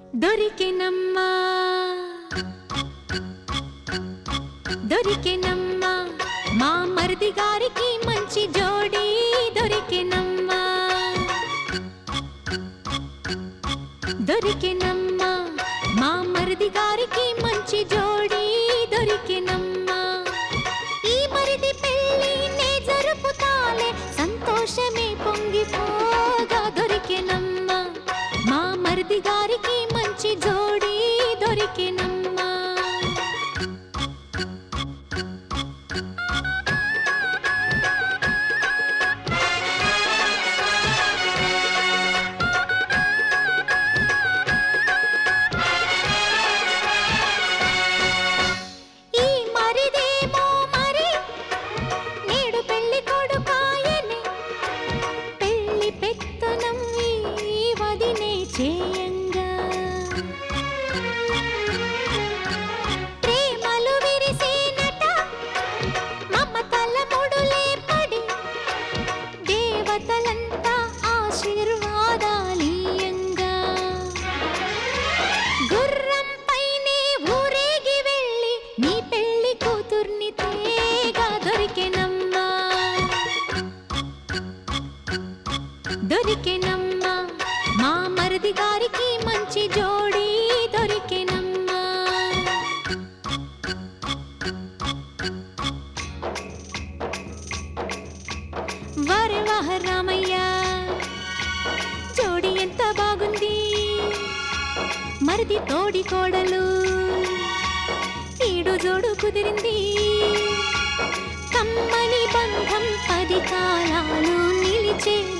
దొరికెనమ్మా దొరికెనమ్మా మా మరిది గారికి మంచి జోడి దొరికెనమ్మా దొరికెనమ్మా మా మరిది గారికి మంచి జోడి దొరికెనమ్మా ఈ మరిది పెళ్ళి నే జరుపుతాలే సంతోషమే పొంగిపోగా దొరికెనమ్మా మా మరిది గారికి మంచి జోడి దొరికెనమ్మా ఈ మరిదేమో మరి నేడు పెళ్లి కొడుకాయనే పెళ్లి పెత్తనం ఈ వదినే చేయంగా ప్రేమలు విరిసేనట మమతల ముడులే పడి దేవతలంతా ఆశీర్వాదాలీయంగా గుర్రం పైనే ఊరేగి వెళ్ళి నీ పెళ్లి కూతుర్ని తేగా దొరికెనమ్మా దొరికెనమ్మా మా మరిది గారికి మంచి జోడి దొరికెనమ్మా వారే వాహ రామయ్య జోడి ఎంత బాగుంది మరిది తోడి కోడలు ఈడు జోడు కుదిరింది కమ్మని బంధం పది కాలాలు నిలిచే